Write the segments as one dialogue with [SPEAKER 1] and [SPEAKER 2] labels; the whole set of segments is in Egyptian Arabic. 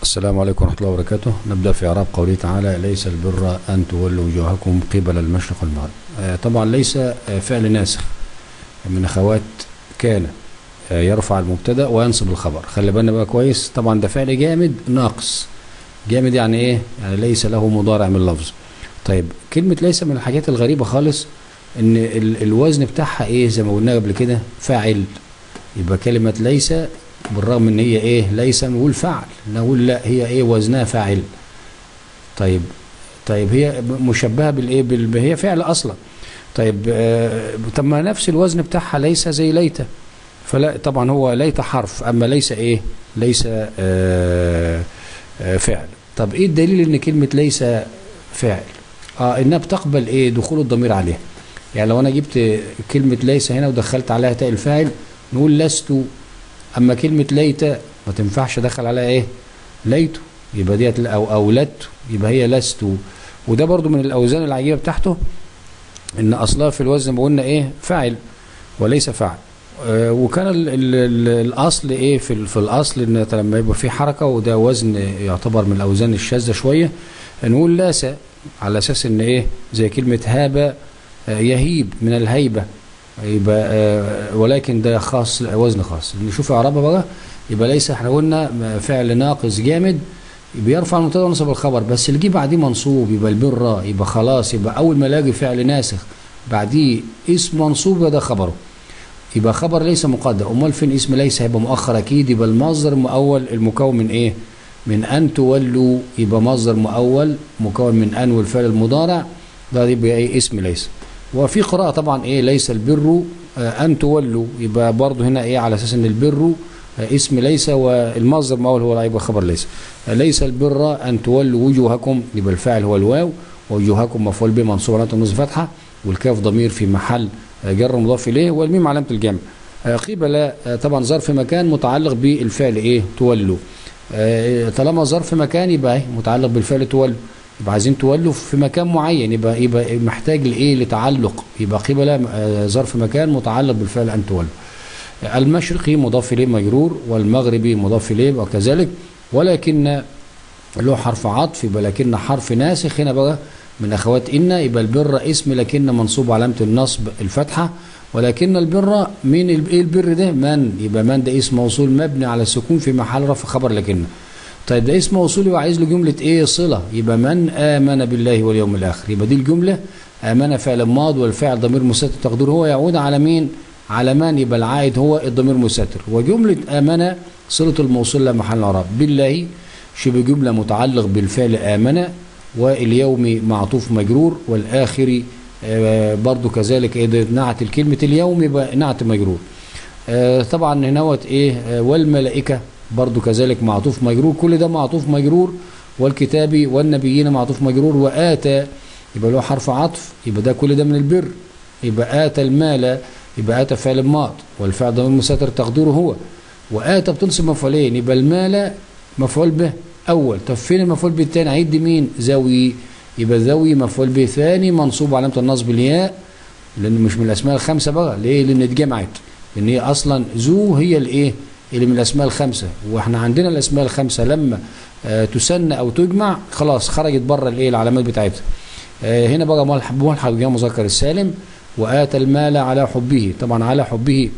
[SPEAKER 1] السلام عليكم ورحمة الله وبركاته نبدأ في إعراب قوله تعالى ليس البر أن تولوا وجوهكم قبل المشرق والمغرب آه، طبعا ليس آه، فعل ناسخ من أخوات كان آه، يرفع المبتدا وينصب الخبر خلي بالنا بقى كويس طبعا ده فعل جامد ناقص جامد يعني ايه يعني ليس له مضارع من لفظ طيب كلمة ليس من الحاجات الغريبة خالص ان ال- الوزن بتاعها ايه زي ما قلنا قبل كده فاعل يبقى كلمة ليس بالرغم ان هي ايه ليس نقول فعل نقول لا هي ايه وزنها فاعل طيب طيب هي مشبهة بالايه بال- هي فعل اصلا طيب آه طب ما نفس الوزن بتاعها ليس زي ليت فلا طبعا هو ليت حرف اما ليس ايه ليس آه آه فعل طب ايه الدليل ان كلمة ليس فعل اه انها بتقبل ايه دخول الضمير عليها يعني لو انا جبت كلمة ليس هنا ودخلت عليها تاء الفاعل نقول لست اما كلمة ليت ما تنفعش ادخل عليها ايه ليت يبقى ديت او اولدت يبقى هي لست وده برضو من الاوزان العجيبة بتاعته ان اصلها في الوزن ما قلنا ايه فاعل وليس فاعل آه، وكان ال ال ال الاصل ايه في, ال- في الاصل ان لما يبقى في حركه وده وزن يعتبر من الاوزان الشاذه شويه نقول لاس على اساس ان ايه زي كلمه هاب آه، يهيب من الهيبه يبقى آه، ولكن ده خاص وزن خاص نشوف اعرابها بقى يبقى ليس احنا قلنا فعل ناقص جامد بيرفع المبتدا ونصب الخبر بس اللي جه بعديه منصوب يبقى البر يبقى خلاص يبقى اول ما الاقي فعل ناسخ بعديه اسم منصوب يبقى ده خبره يبقى خبر ليس مقدر امال فين اسم ليس هيبقى مؤخر اكيد يبقى المصدر المؤول المكون من ايه من ان تولوا يبقى مصدر مؤول مكون من ان والفعل المضارع ده يبقى ايه اسم ليس وفي قراءه طبعا ايه ليس البر آه، ان تولوا يبقى برضه هنا ايه على اساس ان البر آه، اسم ليس والمصدر المؤول هو يبقى خبر ليس آه، ليس البر ان تولوا وجوهكم يبقى الفاعل هو الواو وجوهكم مفعول به منصوب علامه النصب فتحه والكاف ضمير في محل آه، جر مضاف اليه والميم علامه الجمع آه، قبل آه، طبعا ظرف مكان متعلق بالفعل ايه تولوا آه، طالما ظرف مكان يبقى ايه متعلق بالفعل تولوا يبقى عايزين تولوا في مكان معين يبقى يبقى محتاج لايه لتعلق يبقى قبل آه، ظرف مكان متعلق بالفعل ان تولوا آه، المشرقي مضاف اليه مجرور والمغربي مضاف اليه وكذلك ولكن له حرف عطف يبقى لكن حرف ناسخ هنا بقى من اخوات ان يبقى البر اسم لكن منصوب علامه النصب الفتحه ولكن البر مين ال- ايه البر ده من يبقى من ده اسم موصول مبني على السكون في محل رفع خبر لكن طيب ده اسم موصول يبقى عايز له جمله ايه صله يبقى من امن بالله واليوم الاخر يبقى دي الجمله امن فعل ماض والفعل ضمير مستتر تقديره هو يعود على مين على من يبقى العائد هو الضمير مستتر وجمله امن صله الموصول لا محل اعراب بالله شبه جملة متعلق بالفعل آمن واليوم معطوف مجرور والآخر آه، برضو كذلك إيه ده نعت الكلمة اليوم يبقى نعت مجرور آه، طبعا هنوت إيه آه، والملائكة برضو كذلك معطوف مجرور كل ده معطوف مجرور والكتاب والنبيين معطوف مجرور وآتى يبقى له حرف عطف يبقى ده كل ده من البر يبقى آتى المال يبقى آتى فعل ماض والفعل ضمير مستتر تقديره هو وآتى بتنصب مفعولين يبقى المال مفعول به اول طب فين المفعول به الثاني عيد مين ذوي يبقى ذوي مفعول به ثاني منصوب علامه النصب الياء لان مش من الاسماء الخمسه بقى ليه لان اتجمعت لان هي اصلا ذو هي الايه اللي من الاسماء الخمسه واحنا عندنا الاسماء الخمسه لما آه تسنى او تجمع خلاص خرجت بره الايه العلامات بتاعتها آه هنا بقى ملحق ملحق جاء مذكر السالم واتى المال على حبه طبعا على حبه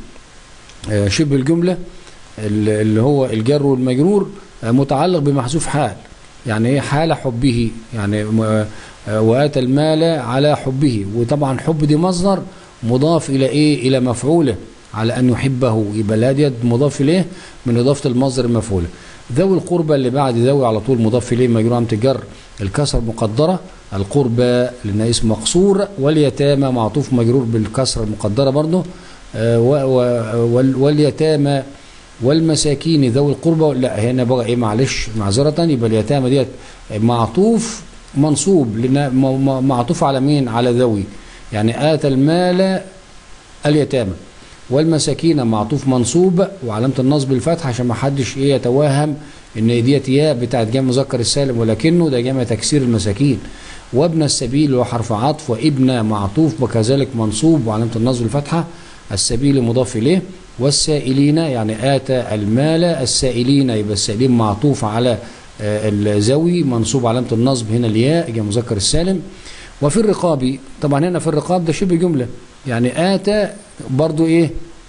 [SPEAKER 1] آه شبه الجمله اللي اللي هو الجر والمجرور آه، متعلق بمحذوف حال يعني ايه حال حبه يعني م- آه، واتى المال على حبه وطبعا حب دي مصدر مضاف الى ايه الى مفعوله على ان يحبه يبقى لا ديت مضاف اليه من اضافه المصدر المفعوله ذوي القربى اللي بعد ذوي على طول مضاف اليه مجرور علامه الجر الكسر مقدره القربى لانها اسم مقصور واليتامى معطوف مجرور بالكسره المقدره برضه آه، و- و- وال- واليتامى والمساكين ذوي القربى لا هنا بقى ايه معلش معذره يبقى اليتامى ديت معطوف منصوب لان م- م- معطوف على مين على ذوي يعني اتى المال اليتامى والمساكين معطوف منصوب وعلامه النصب الفتح عشان ما حدش ايه يتوهم ان ديت ياء بتاعت جمع مذكر السالم ولكنه ده جمع تكسير المساكين وابن السبيل وحرف عطف وابن معطوف وكذلك منصوب وعلامه النصب الفتحه السبيل مضاف اليه والسائلين يعني آتى المال السائلين يبقى السائلين معطوف على آه، الزوي منصوب علامة النصب هنا الياء جاء مذكر السالم وفي الرقاب طبعا هنا في الرقاب ده شبه جملة يعني آتى برضو إيه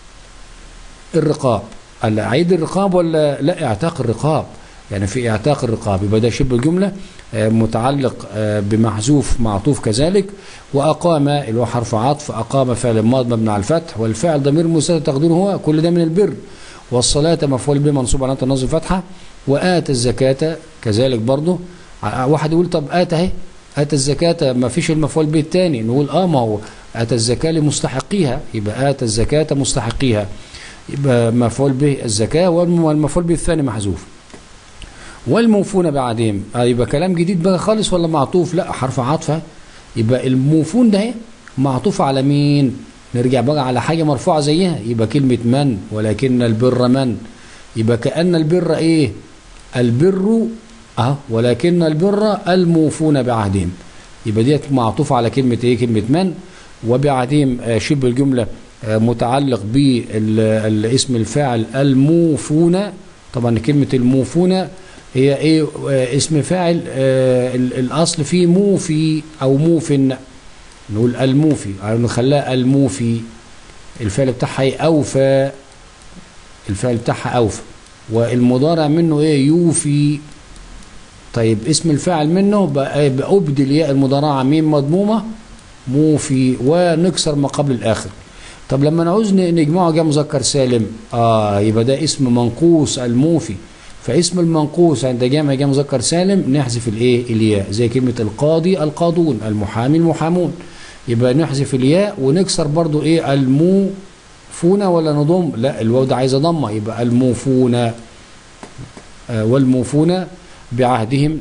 [SPEAKER 1] الرقاب قال عيد الرقاب ولا لا اعتاق الرقاب يعني في اعتاق الرقاب يبقى ده شبه جملة آه، متعلق آه، بمحذوف معطوف كذلك وأقام اللي هو حرف عطف أقام فعل ماض مبني على الفتح والفعل ضمير مستتر تقديره هو كل ده من البر والصلاة مفعول به منصوب على النصب فتحة وآتى الزكاة كذلك برضه ع- واحد يقول طب آتى اهي آتى الزكاة ما فيش المفعول به الثاني نقول اه ما هو آتى الزكاة لمستحقيها يبقى آتى الزكاة مستحقيها يبقى مفعول به الزكاة والم- والمفعول به الثاني محذوف والموفون بعدهم آه يبقى كلام جديد بقى خالص ولا معطوف لا حرف عطفة يبقى الموفون ده إيه؟ معطوف على مين نرجع بقى على حاجة مرفوعة زيها يبقى كلمة من ولكن البر من يبقى كأن البر ايه البر اه ولكن البر الموفون بعهدهم يبقى ديت معطوفة على كلمة ايه كلمة من وبعدهم آه شبه الجملة آه متعلق بالاسم الفاعل الموفون طبعا كلمة الموفون هي ايه آه اسم فاعل آه ال- الاصل فيه موفي او موفن نقول الموفي او نخليها الموفي الفعل بتاعها ايه اوفى الفعل بتاعها اوفى والمضارع منه ايه يوفي طيب اسم الفاعل منه بقى بقى ابدل ياء المضارعه ميم مضمومه موفي ونكسر ما قبل الاخر طب لما نعوز ن- نجمعه جاء مذكر سالم اه يبقى ده اسم منقوص الموفي فاسم المنقوص عند جمع جاء مذكر سالم نحذف الايه الياء زي كلمه القاضي القاضون المحامي المحامون يبقى نحذف الياء ونكسر برضو ايه الموفون ولا نضم لا الواو ده عايزه ضمه يبقى الموفون آه والموفون بعهدهم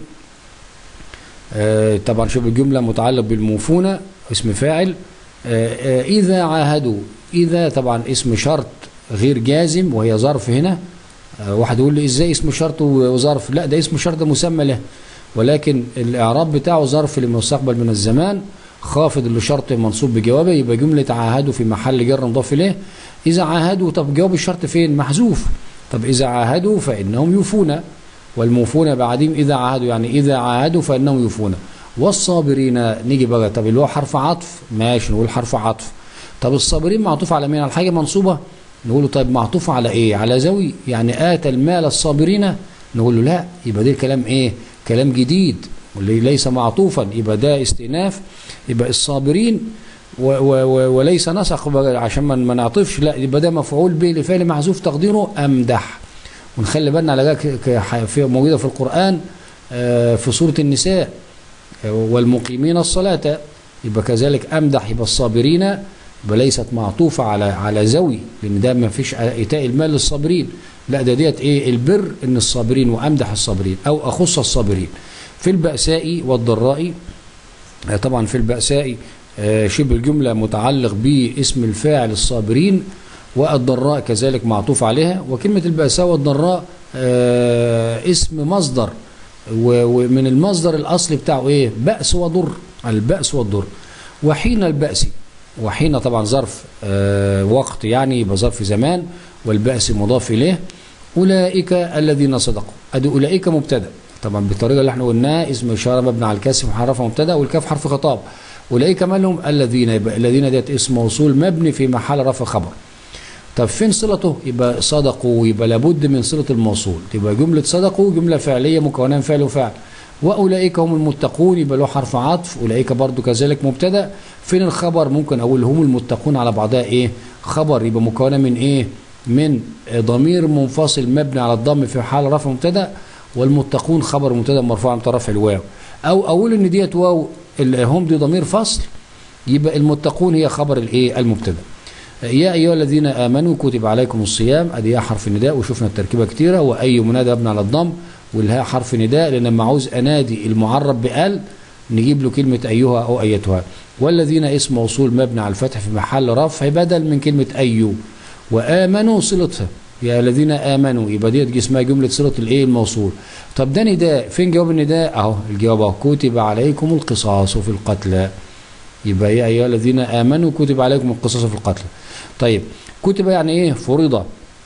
[SPEAKER 1] آه طبعا شوف الجمله متعلق بالموفون اسم فاعل آه آه اذا عاهدوا اذا طبعا اسم شرط غير جازم وهي ظرف هنا آه واحد يقول لي ازاي اسم شرط وظرف لا ده اسم شرط مسمى له ولكن الاعراب بتاعه ظرف لمستقبل من الزمان خافض اللي شرط منصوب بجوابه يبقى جمله عاهدوا في محل جر مضاف اليه اذا عاهدوا طب جواب الشرط فين محذوف طب اذا عاهدوا فانهم يوفون والموفون بعدهم اذا عاهدوا يعني اذا عاهدوا فانهم يوفون والصابرين نيجي بقى طب اللي هو حرف عطف ماشي نقول حرف عطف طب الصابرين معطوف على مين على حاجه منصوبه نقول له طيب معطوف على ايه على زوي يعني اتى المال الصابرين نقول له لا يبقى ده الكلام ايه كلام جديد واللي ليس معطوفا يبقى ده استئناف يبقى الصابرين و و و وليس نسق بقى عشان ما ما نعطفش لا يبقى ده مفعول به لفعل محذوف تقديره امدح ونخلي بالنا على ذلك ك- ك- في موجوده في القران آه، في سوره النساء آه، والمقيمين الصلاه يبقى كذلك امدح يبقى الصابرين يبقى ليست معطوفه على على زوي لان ده ما فيش ايتاء المال للصابرين لا ده ديت ايه البر ان الصابرين وامدح الصابرين او اخص الصابرين في البأساء والضراء آه، طبعا في البأساء آه، شبه الجملة متعلق باسم الفاعل الصابرين والضراء كذلك معطوف عليها وكلمة البأساء والضراء آه، اسم مصدر و- ومن المصدر الأصلي بتاعه إيه بأس وضر البأس والضر وحين البأس وحين طبعا ظرف آه، وقت يعني يبقى ظرف زمان والبأس مضاف إليه أولئك الذين صدقوا أدي أولئك مبتدأ طبعا بالطريقة اللي احنا قلناها اسم إشارة مبني على الكسر محرفة مبتدأ والكاف حرف خطاب أولئك مالهم الذين يبقى الذين ديت اسم موصول مبني في محل رفع خبر طب فين صلته يبقى صدقوا يبقى لابد من صلة الموصول تبقى جملة صدقوا جملة فعلية مكونة من فعل وفعل وأولئك هم المتقون يبقى له حرف عطف أولئك برضو كذلك مبتدأ فين الخبر ممكن أقول هم المتقون على بعضها إيه خبر يبقى مكونة من إيه من ضمير منفصل مبني على الضم في حال رفع مبتدأ والمتقون خبر مبتدأ مرفوع عن رفع الواو أو أقول إن ديت واو ال- هم دي ضمير فصل يبقى المتقون هي خبر الإيه المبتدأ يا أيها الذين آمنوا كتب عليكم الصيام أدي يا حرف نداء وشفنا التركيبة كتيرة وأي منادى مبني على الضم والهاء حرف نداء لأن لما عاوز أنادي المعرب بال نجيب له كلمة أيها أو أيتها والذين اسم موصول مبني على الفتح في محل رفع بدل من كلمة أيو وآمنوا صلتها يا الذين آمنوا يبقى ديت اسمها جملة صلة الإيه الموصول طب ده نداء فين جواب النداء أهو الجواب أهو كتب عليكم القصاص في القتلى يبقى يا أيها الذين آمنوا كتب عليكم القصاص في القتل طيب كتب يعني إيه فرض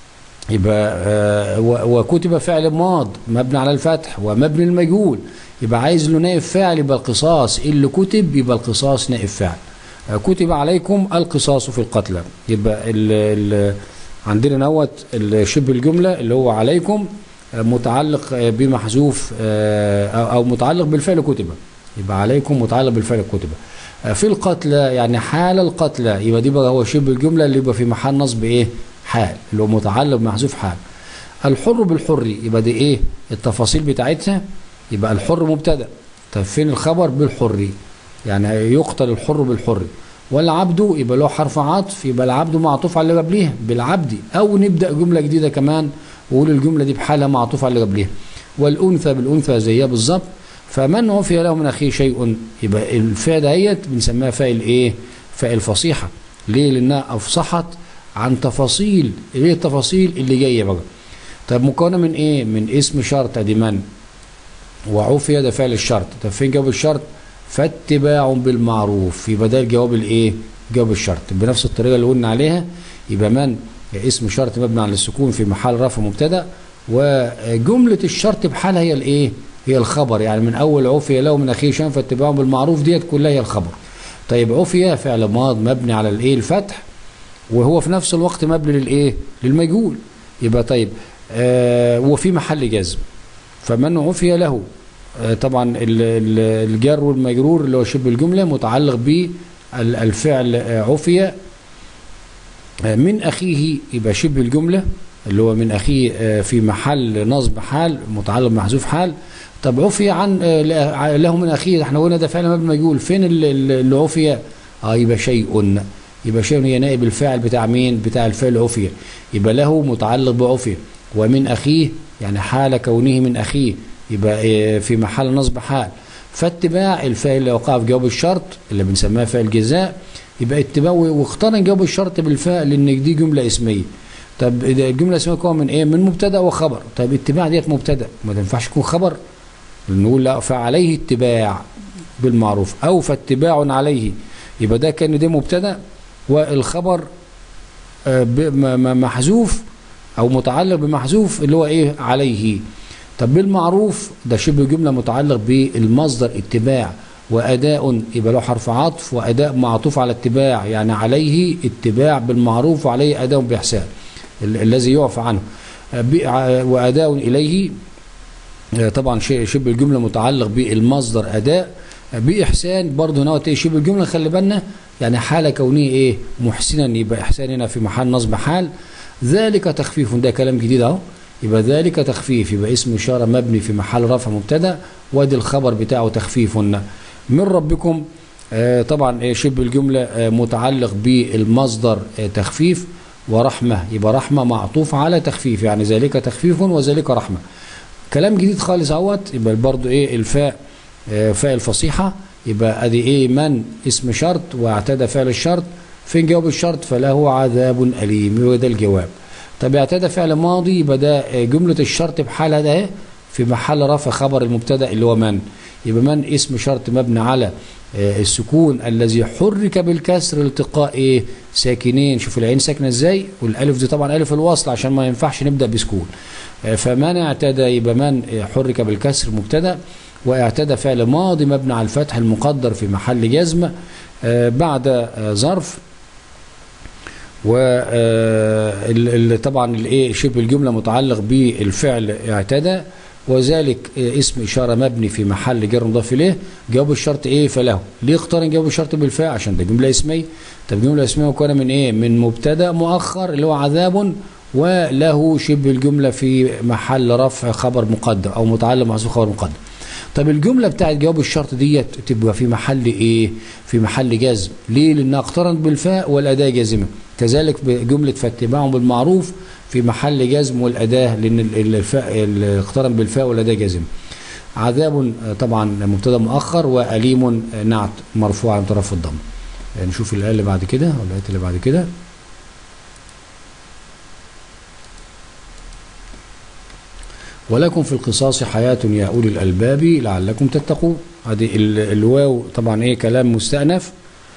[SPEAKER 1] يبقى آه، و- وكتب فعل ماض مبني على الفتح ومبني المجهول يبقى عايز له نائب فاعل يبقى القصاص اللي كتب يبقى القصاص نائب فاعل آه، كتب عليكم القصاص في القتلى يبقى ال ال عندنا نوت ال- شبه الجملة اللي هو عليكم آه، متعلق آه، بمحذوف آه، أو أو متعلق بالفعل كتب يبقى عليكم متعلق بالفعل كتب آه، في القتلى يعني حال القتلى يبقى دي بقى هو شبه الجملة اللي يبقى في محل نصب ايه حال اللي هو متعلق بمحذوف حال الحر بالحر يبقى دي ايه التفاصيل بتاعتها يبقى الحر مبتدا طب فين الخبر بالحر يعني يقتل الحر بالحر والعبد يبقى له حرف عطف يبقى العبد معطوف على اللي قبليها بالعبد او نبدا جمله جديده كمان وقول الجمله دي بحالها معطوف على اللي قبليها والانثى بالانثى زيها بالظبط فمن عفي له من اخيه شيء يبقى الفاء دهيت بنسميها فاء الايه فاء الفصيحه ليه لانها افصحت عن تفاصيل ايه التفاصيل اللي جايه بقى طب مكونه من ايه من اسم شرط ادي من وعفي ده فعل الشرط طب فين جواب الشرط فاتباع بالمعروف يبقى ده الجواب الايه جواب الشرط بنفس الطريقه اللي قلنا عليها يبقى من اسم شرط مبني على السكون في محل رفع مبتدا وجمله الشرط بحالها هي الايه هي الخبر يعني من اول عفي له من اخيه شيئا فاتباع بالمعروف ديت كلها هي الخبر طيب عفي فعل ماض مبني على الايه الفتح وهو في نفس الوقت مبني للايه للمجهول يبقى طيب آه وفي محل جزم فمن عفي له آه طبعا ال- ال- الجر والمجرور اللي هو شبه الجمله متعلق بالفعل عفي آه من اخيه يبقى شبه الجمله اللي هو من اخيه آه في محل نصب حال متعلق بمحذوف حال طب عفي عن آه له من اخيه احنا قلنا ده فعل مبني مجهول فين ال- ال- اللي عفي اه يبقى شيء يبقى شيء هي نائب الفاعل بتاع مين بتاع الفعل عفية يبقى له متعلق بعفية ومن أخيه يعني حال كونه من أخيه يبقى إيه في محل نصب حال فاتباع الفاعل اللي وقع في جواب الشرط اللي بنسميها فاعل جزاء يبقى اتباع واقترن جواب الشرط بالفاء لان دي جمله اسميه طب إذا الجمله الاسميه تكون من ايه من مبتدا وخبر طب اتباع ديت مبتدا ما تنفعش تكون خبر نقول لا فعليه اتباع بالمعروف او فاتباع عليه يبقى ده كان ده مبتدا والخبر آه، ب- م- م- محذوف او متعلق بمحذوف اللي هو ايه عليه طب بالمعروف ده شبه جمله متعلق بالمصدر اتباع واداء يبقى له حرف عطف واداء معطوف على اتباع يعني عليه اتباع بالمعروف وعليه اداء باحسان ال- الذي يعفى عنه آه، ب- ع- واداء اليه آه، طبعا شيء شبه الجمله متعلق بالمصدر اداء آه، باحسان برضه هنا وقت إيه شبه الجمله خلي بالنا يعني حال كونه ايه محسنا يبقى احسان هنا في محل نصب حال ذلك تخفيف ده كلام جديد اهو يبقى ذلك تخفيف يبقى اسم اشاره مبني في محل رفع مبتدا وادي الخبر بتاعه تخفيف من ربكم آه، طبعا آه، شبه الجمله آه، متعلق بالمصدر آه، تخفيف ورحمه يبقى رحمه معطوف على تخفيف يعني ذلك تخفيف وذلك رحمه كلام جديد خالص اهوت يبقى برضو ايه الفاء آه، فاء الفصيحه يبقى ادي ايه من اسم شرط واعتدى فعل الشرط فين جواب الشرط فله عذاب اليم يبقى ده الجواب طب اعتدى فعل ماضي يبقى ده آه، جمله الشرط بحالها ده إيه؟ في محل رفع خبر المبتدا اللي هو من يبقى من اسم شرط مبني على آه، السكون الذي حرك بالكسر التقاء ايه ساكنين شوف العين ساكنه ازاي والالف دي طبعا الف الوصل عشان ما ينفعش نبدا بسكون آه، فمن اعتدى يبقى من آه، حرك بالكسر مبتدا واعتدى فعل ماضي مبني على الفتح المقدر في محل جزم آه، بعد آه، ظرف و آه، ال- ال- طبعا الايه شبه الجمله متعلق بالفعل اعتدى وذلك آه، اسم اشاره مبني في محل جر مضاف اليه جواب الشرط ايه فله ليه اقترن جواب الشرط بالفاء عشان ده جمله اسميه طب جمله اسميه مكونه من ايه من مبتدا مؤخر اللي هو عذاب وله شبه الجمله في محل رفع خبر مقدم او متعلق محذوف خبر مقدم طب الجمله بتاعت جواب الشرط ديت تبقى في محل ايه في محل جزم ليه لانها اقترنت بالفاء والاداه جازمه كذلك بجمله فاتباع بالمعروف في محل جزم والاداه لان ال- الفاء ال- اقترن بالفاء والاداه جازمه عذاب آه، طبعا مبتدا مؤخر واليم آه، نعت مرفوع على طرف الضم آه، نشوف الايه اللي بعد كده او الايه اللي بعد كده ولكم في القصاص حياة يا أولي الألباب لعلكم تتقون هذه ال- الواو طبعا إيه كلام مستأنف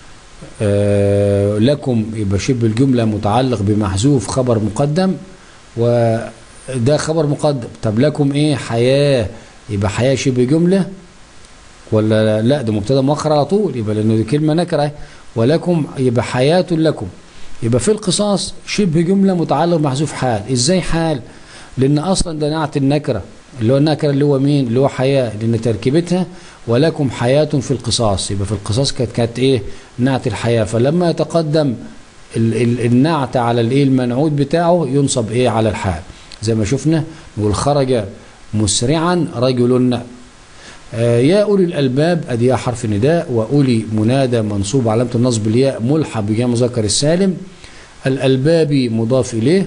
[SPEAKER 1] آه لكم يبقى شبه الجملة متعلق بمحذوف خبر مقدم وده خبر مقدم طب لكم ايه حياة يبقى حياة شبه جملة ولا لا ده مبتدا مؤخر على طول يبقى لانه دي كلمة نكرة اهي. ولكم يبقى حياة لكم يبقى في القصاص شبه جملة متعلق محذوف حال ازاي حال لان اصلا ده نعت النكرة اللي هو النكرة اللي هو مين اللي هو حياة لان تركيبتها ولكم حياة في القصاص يبقى في القصاص كانت كانت ايه نعت الحياة فلما يتقدم ال ال النعت على الايه المنعوت بتاعه ينصب ايه على الحال زي ما شفنا نقول خرج مسرعا رجل آه يا أولي الألباب أدي يا حرف نداء وأولي منادى منصوب علامة النصب الياء ملحق بجمع مذكر السالم الألباب مضاف إليه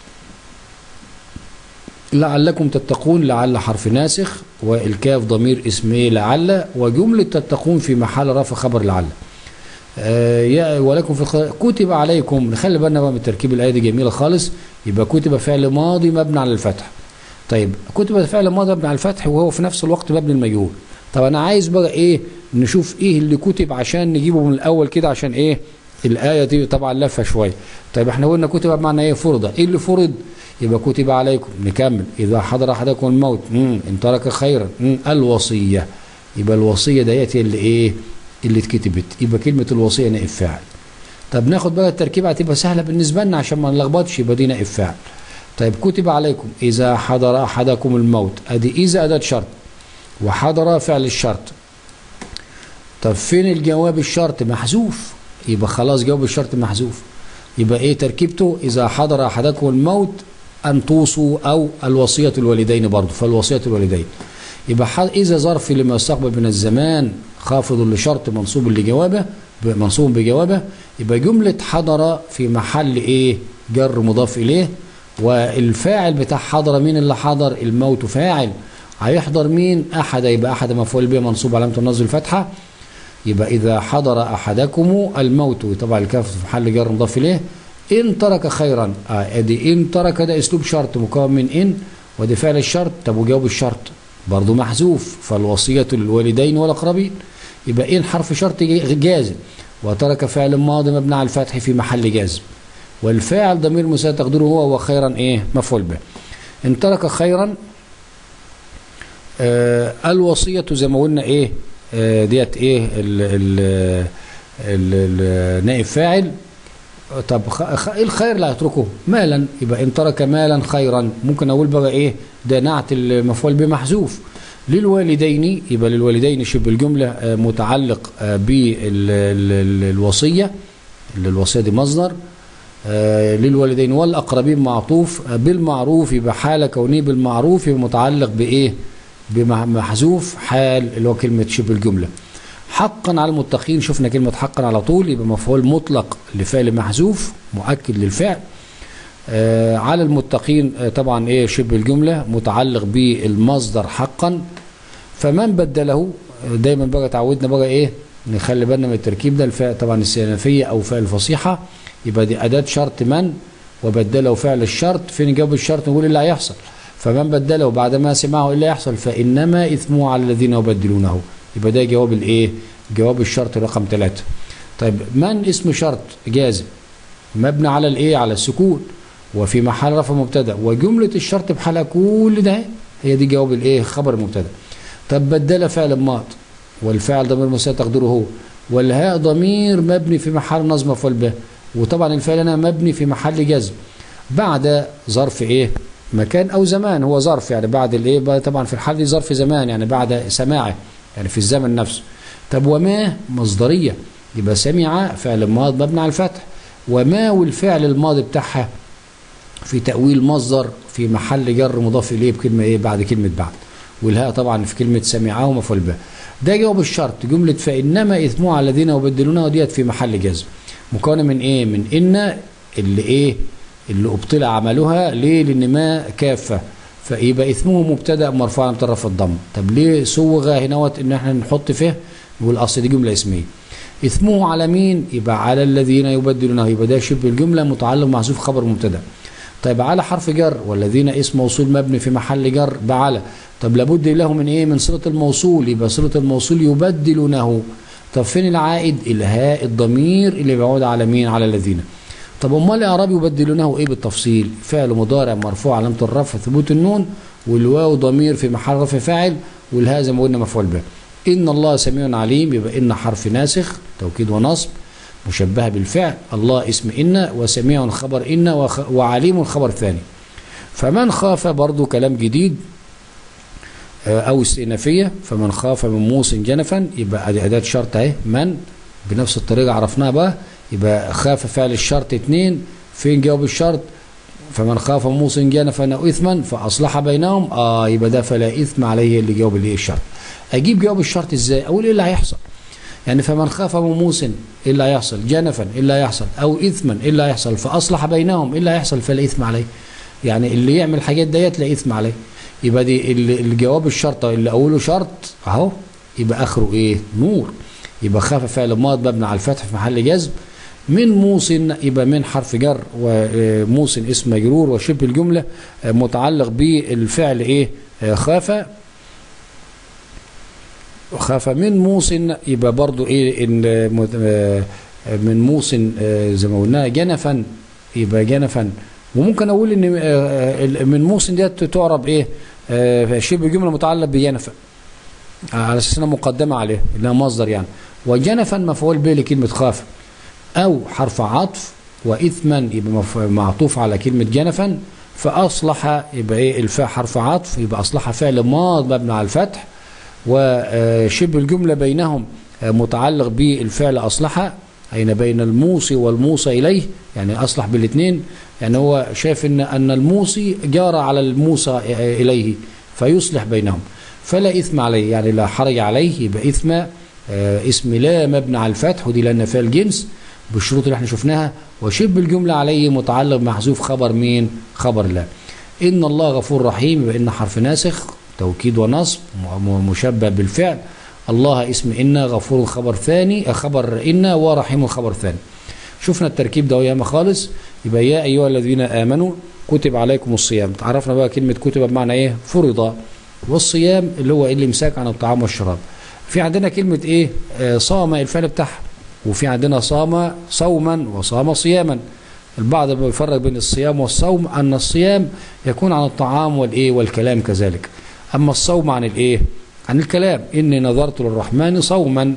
[SPEAKER 1] لعلكم تتقون لعل حرف ناسخ والكاف ضمير اسمه لعل وجملة تتقون في محل رفع خبر لعل آه يا ولكم في الخ... كتب عليكم نخلي بالنا بقى من تركيب الآية دي جميلة خالص يبقى كتب فعل ماضي مبني على الفتح طيب كتب فعل ماضي مبني على الفتح وهو في نفس الوقت مبني المجهول طب انا عايز بقى ايه نشوف ايه اللي كتب عشان نجيبه من الاول كده عشان ايه الايه دي طبعا لفه شويه طيب احنا قلنا كتب بمعنى ايه فرض ايه اللي فرض يبقى كتب عليكم نكمل اذا حضر احدكم الموت مم. ان ترك خيرا مم. الوصيه يبقى الوصيه ديت اللي ايه اللي اتكتبت يبقى كلمه الوصيه نائب فاعل طب ناخد بقى التركيبه هتبقى سهله بالنسبه لنا عشان ما نلخبطش يبقى دي نائب فاعل طيب كتب عليكم إذا حضر أحدكم الموت أدي إذا أداة شرط وحضر فعل الشرط طب فين الجواب الشرط محذوف يبقى خلاص جواب الشرط محذوف يبقى إيه تركيبته إذا حضر أحدكم الموت أن توصوا أو الوصية الوالدين برضه فالوصية الوالدين يبقى إذا ظرف لما يستقبل من الزمان خافض لشرط منصوب لجوابه منصوب بجوابه يبقى جملة حضر في محل إيه جر مضاف إليه والفاعل بتاع حضر مين اللي حضر الموت فاعل هيحضر مين احد يبقى احد مفعول به منصوب علامه النصب الفتحه يبقى اذا حضر احدكم الموت طبعا الكاف في محل جر مضاف اليه ان ترك خيرا اه ادي ان ترك ده اسلوب شرط مكون من ان ودي فعل الشرط طب وجواب الشرط برضه محذوف فالوصيه للوالدين والاقربين يبقى ان حرف شرط جازم وترك فعل ماضي مبني على الفتح في محل جازم والفاعل ضمير مساعد تقديره هو وخيرا ايه مفعول به ان ترك خيرا آه الوصية زي ما قلنا ايه آه ديت ايه ال ال ال نائب فاعل طب ايه الخير اللي هيتركه مالا يبقى ان ترك مالا خيرا ممكن اقول بقى ايه ده نعت المفعول به محذوف للوالدين يبقى للوالدين شبه الجملة آه متعلق بالوصية الوصية دي مصدر آه للوالدين والأقربين معطوف آه بالمعروف يبقى حال كونه بالمعروف يبقى متعلق بإيه بمحذوف حال اللي هو كلمة شبه الجملة حقا على المتقين شفنا كلمة حقا على طول يبقى مفعول مطلق لفعل محذوف مؤكد للفعل آه على المتقين طبعا ايه شبه الجملة متعلق بالمصدر حقا فمن بدله دايما بقى تعودنا بقى ايه نخلي بالنا من التركيب ده الفعل طبعا السلفية او فعل الفصيحة يبقى دي أداة شرط من وبدله فعل الشرط فين جواب الشرط نقول اللي هيحصل فمن بدله بعدما سمعه إلا يحصل فإنما إثمه على الذين يبدلونه يبقى ده جواب الإيه جواب الشرط رقم ثلاثة طيب من اسم شرط جازم مبني على الإيه على السكون وفي محل رفع مبتدا وجملة الشرط بحالها كل ده هي دي جواب الإيه خبر المبتدا طب بدل فعل ماض والفعل ضمير مساء تقديره هو والهاء ضمير مبني في محل نصب مفعول به وطبعا الفعل هنا مبني في محل جزم بعد ظرف ايه مكان او زمان هو ظرف يعني بعد الايه طبعا في الحال دي ظرف زمان يعني بعد سماعه يعني في الزمن نفسه طب وما مصدريه يبقى سمع فعل ماض مبني على الفتح وما والفعل الماضي بتاعها في تأويل مصدر في محل جر مضاف اليه بكلمه ايه بعد كلمه بعد والهاء طبعا في كلمه سمعه ومفعول به ده جواب الشرط جمله فانما اثمه على الذين يبدلونه ديت في محل جزم مكونه من ايه من ان اللي ايه اللي ابطل عملها ليه لان ما كافه فيبقى اسمه مبتدا مرفوع على طرف الضم طب ليه صوغ هنوت ان احنا نحط فيه نقول اصل دي جمله اسميه اسمه على مين يبقى على الذين يبدلونه يبقى ده شبه الجمله متعلق محذوف خبر مبتدا طيب على حرف جر والذين اسم موصول مبني في محل جر بعلى طب لابد له من ايه من صله الموصول يبقى صله الموصول يبدلونه طب فين العائد الهاء الضمير اللي بيعود على مين على الذين طب امال الاعراب يبدلونه ايه بالتفصيل فعل مضارع مرفوع علامه الرفع ثبوت النون والواو ضمير في محل رفع فاعل والها زي ما قلنا مفعول به ان الله سميع عليم يبقى ان حرف ناسخ توكيد ونصب مشبهه بالفعل الله اسم ان وسميع خبر ان وخ- وعليم خبر ثاني فمن خاف برضو كلام جديد آه، او استئنافيه فمن خاف من موص جنفا يبقى ادي اداه شرط اهي من بنفس الطريقه عرفناها بقى يبقى خاف فعل الشرط اتنين فين جواب الشرط فمن خاف من موص جنفا او اثما فاصلح بينهم اه يبقى ده فلا اثم عليه اللي جاوب الايه الشرط اجيب جواب الشرط ازاي اقول ايه اللي هيحصل يعني فمن خاف من موص ايه اللي هيحصل جنفا ايه اللي هيحصل او اثما ايه اللي هيحصل فاصلح بينهم ايه اللي هيحصل فلا اثم عليه يعني اللي يعمل الحاجات ديت لا اثم عليه يبقى دي ال- الجواب الشرط اللي اوله شرط اهو يبقى اخره ايه نور يبقى خاف فعل ماض مبني على الفتح في محل جزم من موصن يبقى من حرف جر وموصن اسم مجرور وشبه الجمله آه، متعلق بالفعل ايه آه، خاف خاف من موصن يبقى برضو ايه ان آه، مت- آه، من موصن آه، زي ما قلنا جنفا يبقى جنفا وممكن اقول ان آه، آه، من موصن ديت تعرب ايه آه، شبه جمله متعلق بجنفا على اساس انها مقدمه عليه انها مصدر يعني وجنفا مفعول به لكلمه خاف او حرف عطف واثما يبقى مف- معطوف على كلمه جنفا فاصلح يبقى ايه الفاء حرف عطف يبقى اصلح فعل ماض مبني على الفتح وشبه الجمله بينهم آه، متعلق بالفعل اصلح اين بين الموصي والموصى اليه يعني اصلح بالاثنين يعني هو شايف ان ان الموصي جار على الموصى آه، اليه فيصلح بينهم فلا اثم عليه يعني لا حرج عليه يبقى اثم آه، اسم لا مبني على الفتح ودي لان فيها الجنس بالشروط اللي احنا شفناها وشبه الجمله عليه متعلق محذوف خبر مين خبر لا ان الله غفور رحيم يبقى ان حرف ناسخ توكيد ونصب م- م- مشبه بالفعل الله اسم ان غفور خبر ثاني آه، خبر ان ورحيم خبر ثاني شفنا التركيب ده ياما خالص يبقى يا ايها الذين امنوا كتب عليكم الصيام عرفنا بقى كلمه كتب بمعنى ايه فرض والصيام اللي هو الامساك عن الطعام والشراب في عندنا كلمه ايه آه صام الفعل بتاعها وفي عندنا صام صوما وصام صياما البعض بيفرق بين الصيام والصوم ان الصيام يكون عن الطعام والايه والكلام كذلك اما الصوم عن الايه عن الكلام اني نظرت للرحمن صوما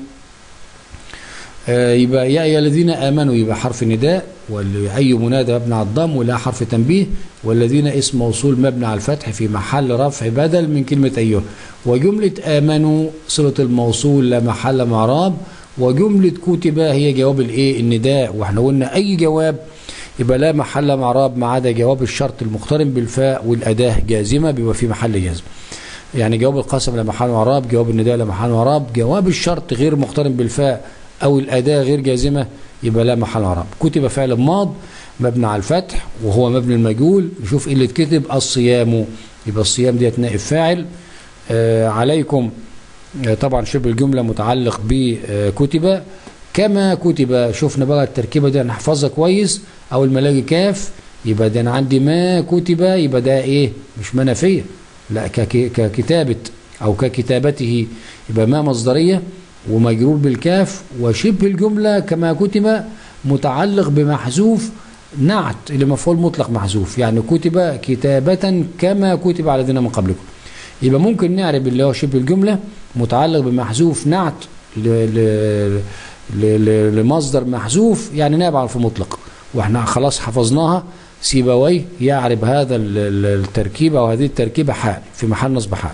[SPEAKER 1] آه، يبقى يا ايها الذين امنوا يبقى حرف نداء واي منادى مبني على الضم ولا حرف تنبيه والذين اسم موصول مبني على الفتح في محل رفع بدل من كلمه ايها وجمله امنوا صله الموصول لا محل من اعراب وجمله كتب هي جواب الايه النداء واحنا قلنا اي جواب يبقى لا محل من اعراب ما عدا جواب الشرط المقترن بالفاء والاداه جازمه بيبقى في محل جزم يعني جواب القسم لا محل من اعراب جواب النداء لا محل من اعراب جواب الشرط غير مقترن بالفاء او الاداه غير جازمه يبقى لا محل من اعراب كتب فعل ماض مبني على الفتح وهو مبني المجهول نشوف ايه اللي اتكتب الصيام يبقى الصيام ديت نائب فاعل آه عليكم آه طبعا شبه الجمله متعلق بكتب كما كتب شفنا بقى التركيبه دي هنحفظها كويس اول ما الاقي كاف يبقى ده انا عندي ما كتب يبقى ده ايه مش منافيه لا كك- ككتابه او ككتابته يبقى ما مصدريه ومجرور بالكاف وشبه الجمله كما كتب متعلق بمحذوف نعت اللي مفعول مطلق محذوف يعني كتب كتابة كما كتب على الذين من قبلكم يبقى ممكن نعرب اللي هو شبه الجملة متعلق بمحذوف نعت ل- ل- ل- ل- لمصدر محذوف يعني نائب عن في مطلق واحنا خلاص حفظناها سيبويه يعرب هذا ال- ال- التركيبة او هذه التركيبة حال في محل نصب حال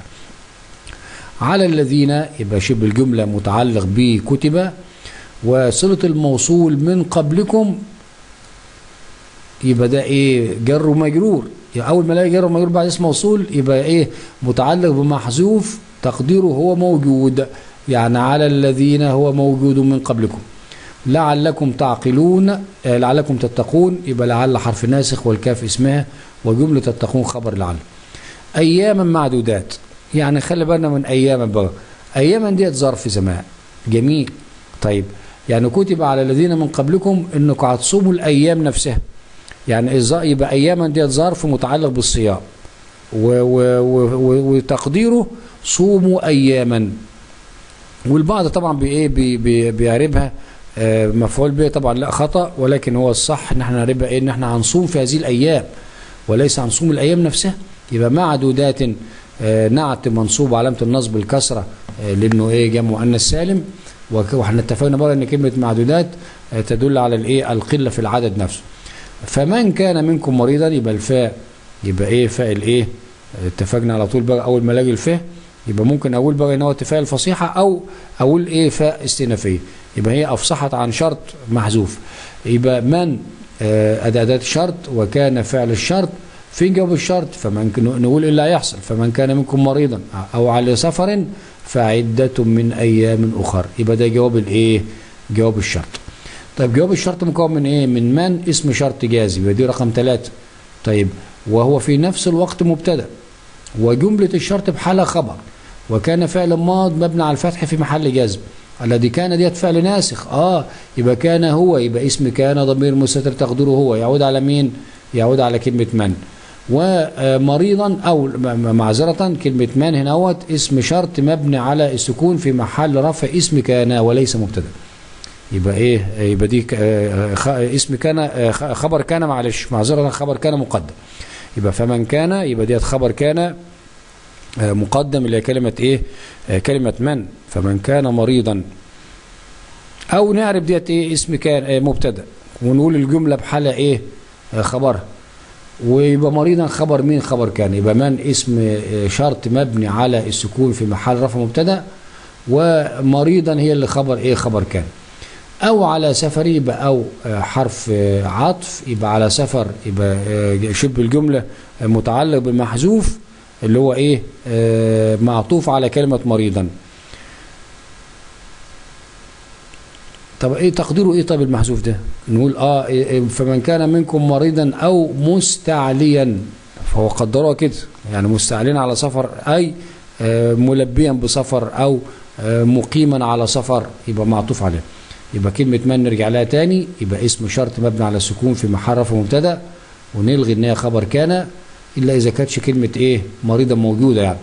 [SPEAKER 1] على الذين يبقى شبه الجملة متعلق بكتب وصلة الموصول من قبلكم يبقى ده ايه جر ومجرور يعني اول ما الاقي جر ومجرور بعد اسم موصول يبقى ايه متعلق بمحذوف تقديره هو موجود يعني على الذين هو موجود من قبلكم لعلكم تعقلون آه، لعلكم تتقون يبقى لعل حرف ناسخ والكاف اسمها وجملة تتقون خبر لعل اياما معدودات يعني خلي بالنا من اياما بقى اياما ديت ظرف زمان جميل طيب يعني كتب على الذين من قبلكم انكم هتصوموا الايام نفسها يعني الز- يبقى اياما ديت ظرف متعلق بالصيام و و و و وتقديره صوموا اياما والبعض طبعا بايه بي بي بيعربها آه، مفعول به طبعا لا خطأ ولكن هو الصح ان احنا هنبقى ايه ان احنا هنصوم في هذه الايام وليس هنصوم الايام نفسها يبقى معدودات آه، نعت منصوب علامة النصب بالكسرة آه، لانه ايه جمع مؤنث سالم وك- واحنا اتفقنا بقى ان كلمة معدودات آه، تدل على الايه القلة في العدد نفسه فمن كان منكم مريضا يبقى الفاء يبقى ايه فاء الايه آه، اتفقنا على طول بقى اول ما الاقي الفاء يبقى ممكن اقول بقى ان هو اتفاق الفصيحة او اقول ايه فاء استئنافية يبقى هي افصحت عن شرط محذوف يبقى من آه، اداة الشرط وكان فعل الشرط فين جواب الشرط فمن كن- نقول ايه اللي هيحصل فمن كان منكم مريضا او على سفر فعدة من ايام اخر يبقى ده جواب الايه جواب الشرط طيب جواب الشرط مكون من ايه من من اسم شرط جازم يبقى دي رقم ثلاثة طيب وهو في نفس الوقت مبتدا وجملة الشرط بحالة خبر وكان فعل ماض مبني على الفتح في محل جزم الذي كان ديت فعل ناسخ اه يبقى كان هو يبقى اسم كان ضمير مستتر تقديره هو يعود على مين يعود على كلمة من ومريضا او م- م- معذرة كلمة من هنا هوت اسم شرط مبني على السكون في محل رفع اسم كان وليس مبتدا يبقى ايه يبقى دي ك- آه، خ- اسم كان آه، خ- خبر كان معلش معذرة خبر كان مقدم يبقى فمن كان يبقى ديت خبر كان آه، مقدم اللي هي كلمة ايه آه، كلمة من فمن كان مريضا او نعرف ديت ايه اسم كان آه، مبتدا ونقول الجملة بحالة ايه آه، خبرها ويبقى مريضا خبر مين خبر كان يبقى من اسم آه، شرط مبني على السكون في محل رفع مبتدا ومريضا هي اللي خبر ايه خبر كان او على سفر يبقى او آه، حرف آه، عطف يبقى على سفر يبقى آه، شبه الجمله آه، متعلق بالمحذوف اللي هو ايه آه، معطوف على كلمه مريضا طب ايه تقديره ايه طب المحذوف ده نقول اه إيه إيه فمن كان منكم مريضا او مستعليا فهو قدرها كده يعني مستعليا على سفر اي آه، ملبيا بسفر او آه، مقيما على سفر يبقى معطوف عليه يبقى كلمة من نرجع لها تاني يبقى اسم شرط مبني على السكون في محل رفع مبتدا ونلغي ان هي خبر كان الا اذا كانتش كلمة ايه مريضة موجودة يعني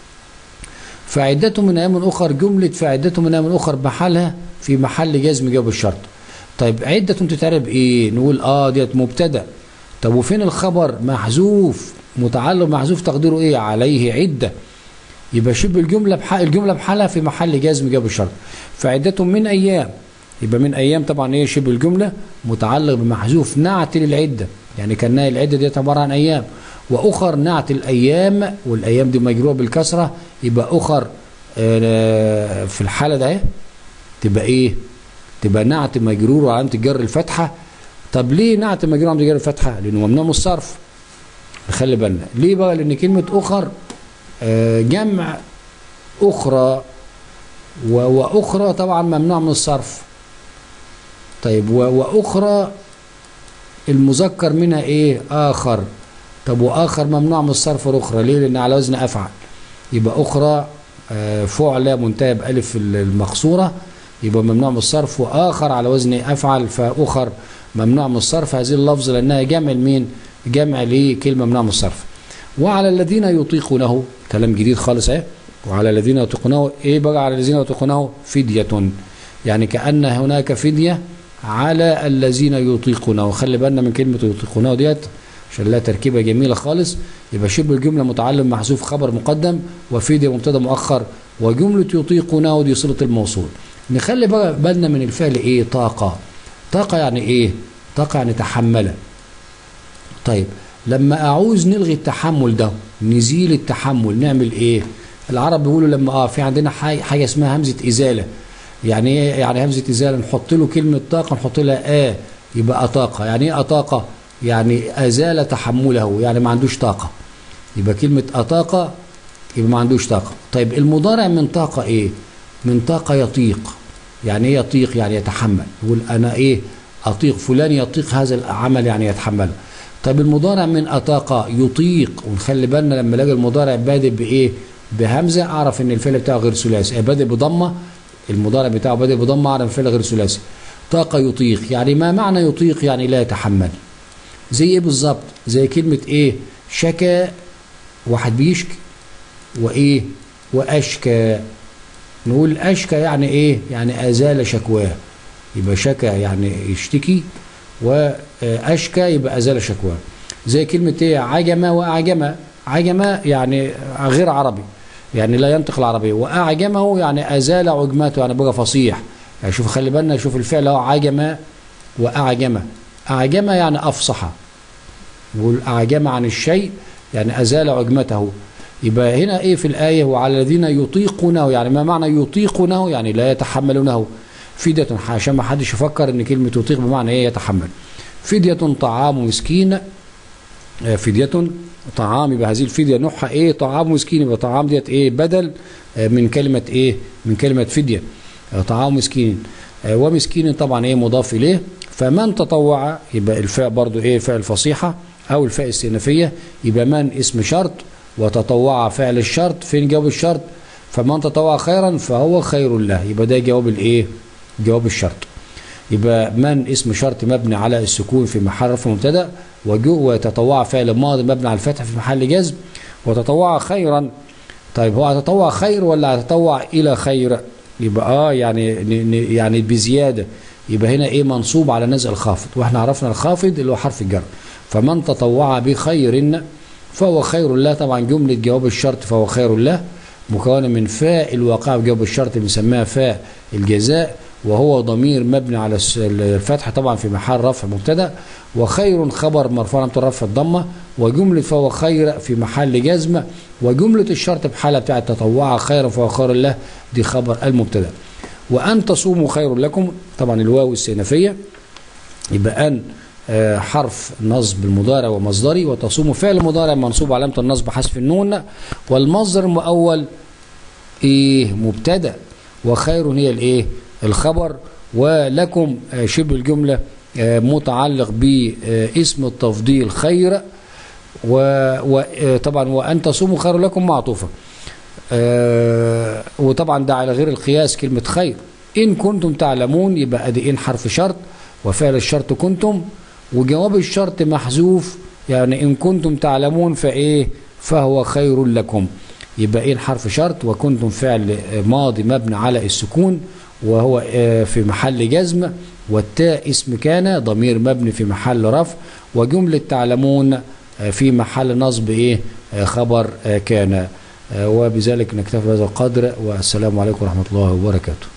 [SPEAKER 1] فعدته من ايام اخر جملة فعدته من ايام اخر بحالها في محل جزم جواب الشرط طيب عدة تتعرب ايه نقول اه ديت مبتدا طب وفين الخبر محذوف متعلق محذوف تقديره ايه عليه عده يبقى شبه الجمله بحال الجمله بحالها في محل جزم جواب الشرط فعدة من ايام يبقى من ايام طبعا ايه شبه الجمله متعلق بمحذوف نعت للعده يعني كان العده دي عباره عن ايام واخر نعت الايام والايام دي مجروره بالكسره يبقى اخر آه، في الحاله ده إيه؟ تبقى ايه تبقى نعت مجرور وعلامه الجر الفتحه طب ليه نعت مجرور وعلامه الجر الفتحه لانه ممنوع من الصرف خلي بالنا ليه بقى لان كلمه اخر آه، جمع اخرى و- واخرى طبعا ممنوع من الصرف طيب و- واخرى المذكر منها ايه اخر طب واخر ممنوع من الصرف الاخرى ليه لان على وزن افعل يبقى اخرى آه، فعلى منتهى بالف المقصوره يبقى ممنوع من الصرف واخر على وزن افعل فاخر ممنوع من الصرف هذه اللفظ لانها جمع لمين جمع لكلمه ممنوع من الصرف وعلى الذين يطيقونه كلام جديد خالص اهي وعلى الذين يطيقونه ايه بقى على الذين يطيقونه فدية يعني كأن هناك فدية على الذين يطيقونه خلي بالنا من كلمة يطيقونه ديت عشان لها تركيبة جميلة خالص يبقى شبه الجملة متعلم محذوف خبر مقدم وفدية مبتدا مؤخر وجملة يطيقونه دي صلة الموصول نخلي بقى بالنا من الفعل ايه طاقة طاقة يعني ايه طاقة يعني تحمل طيب لما اعوز نلغي التحمل ده نزيل التحمل نعمل ايه العرب بيقولوا لما اه في عندنا حاجة, حاجة اسمها همزة ازالة يعني ايه يعني همزة ازالة نحط له كلمة طاقة نحط لها اه يبقى أطاقة يعني ايه أطاقة يعني أزال تحمله يعني ما عندوش طاقة يبقى كلمة أطاقة يبقى ما عندوش طاقة طيب المضارع من طاقة ايه من طاقة يطيق يعني ايه يطيق يعني يتحمل يقول انا ايه اطيق فلان يطيق هذا العمل يعني يتحمله طيب المضارع من أطاق يطيق ونخلي بالنا لما الاقي المضارع بادئ بايه بهمزه اعرف ان الفعل بتاعه غير ثلاثي بادئ بضمه المضارع بتاعه بادئ بضمه اعرف الفعل غير ثلاثي طاقه يطيق يعني ما معنى يطيق يعني لا يتحمل زي ايه بالظبط زي كلمه ايه شكى واحد بيشكي وايه واشكى نقول اشكى يعني ايه يعني ازال شكواه يبقى شكى يعني يشتكي واشكى يبقى ازال شكواه زي كلمه ايه عجمه واعجمه عجمه يعني غير عربي يعني لا ينطق العربيه واعجمه يعني ازال عجمته يعني بقى فصيح يعني شوف خلي بالنا شوف الفعل هو عجمه واعجمه اعجمه يعني افصح والاعجم عن الشيء يعني ازال عجمته يبقى هنا ايه في الايه وعلى الذين يطيقونه يعني ما معنى يطيقونه يعني لا يتحملونه فدية عشان ما حدش يفكر ان كلمه يطيق بمعنى ايه يتحمل فدية طعام مسكين فدية طعام يبقى هذه الفدية نوعها ايه طعام مسكين يبقى طعام ديت ايه بدل من كلمة ايه من كلمة فدية طعام مسكين ومسكين طبعا ايه مضاف اليه فمن تطوع يبقى الفاء برضو ايه فاء الفصيحة او الفاء الاستئنافية يبقى من اسم شرط وتطوع فعل الشرط فين جواب الشرط فمن تطوع خيرا فهو خير له يبقى ده جواب الايه جواب الشرط يبقى من اسم شرط مبني على السكون في محل رفع مبتدا وتطوع فعل ماضي مبني على الفتح في محل جزم وتطوع خيرا طيب هو هتطوع خير ولا هتطوع الى خير يبقى اه يعني يعني بزياده يبقى هنا ايه منصوب على نزع الخافض واحنا عرفنا الخافض اللي هو حرف الجر فمن تطوع بخير فهو خير الله طبعا جمله جواب الشرط فهو خير الله مكونه من فاء الواقع بجواب الشرط بنسميها فاء الجزاء وهو ضمير مبني على الفتح طبعا في محل رفع مبتدا وخير خبر مرفوع علامه الرفع الضمه وجمله فهو خير في محل جزم وجمله الشرط بحاله بتاعه تطوع خيرا فهو خير الله دي خبر المبتدا وان تصوموا خير لكم طبعا الواو السينفيه يبقى ان حرف نصب المضارع ومصدري وتصوم فعل مضارع منصوب علامه النصب حذف النون والمصدر المؤول ايه مبتدا وخير هي الايه الخبر ولكم شبه الجمله متعلق باسم التفضيل خير وطبعا وان تصوموا خير لكم معطوفه وطبعا ده على غير القياس كلمه خير ان كنتم تعلمون يبقى ادي ان حرف شرط وفعل الشرط كنتم وجواب الشرط محذوف يعني ان كنتم تعلمون فايه فهو خير لكم يبقى ان حرف شرط وكنتم فعل ماضي مبني على السكون وهو في محل جزم والتاء اسم كان ضمير مبني في محل رفع وجملة تعلمون في محل نصب ايه خبر كان وبذلك نكتفي بهذا القدر والسلام عليكم ورحمة الله وبركاته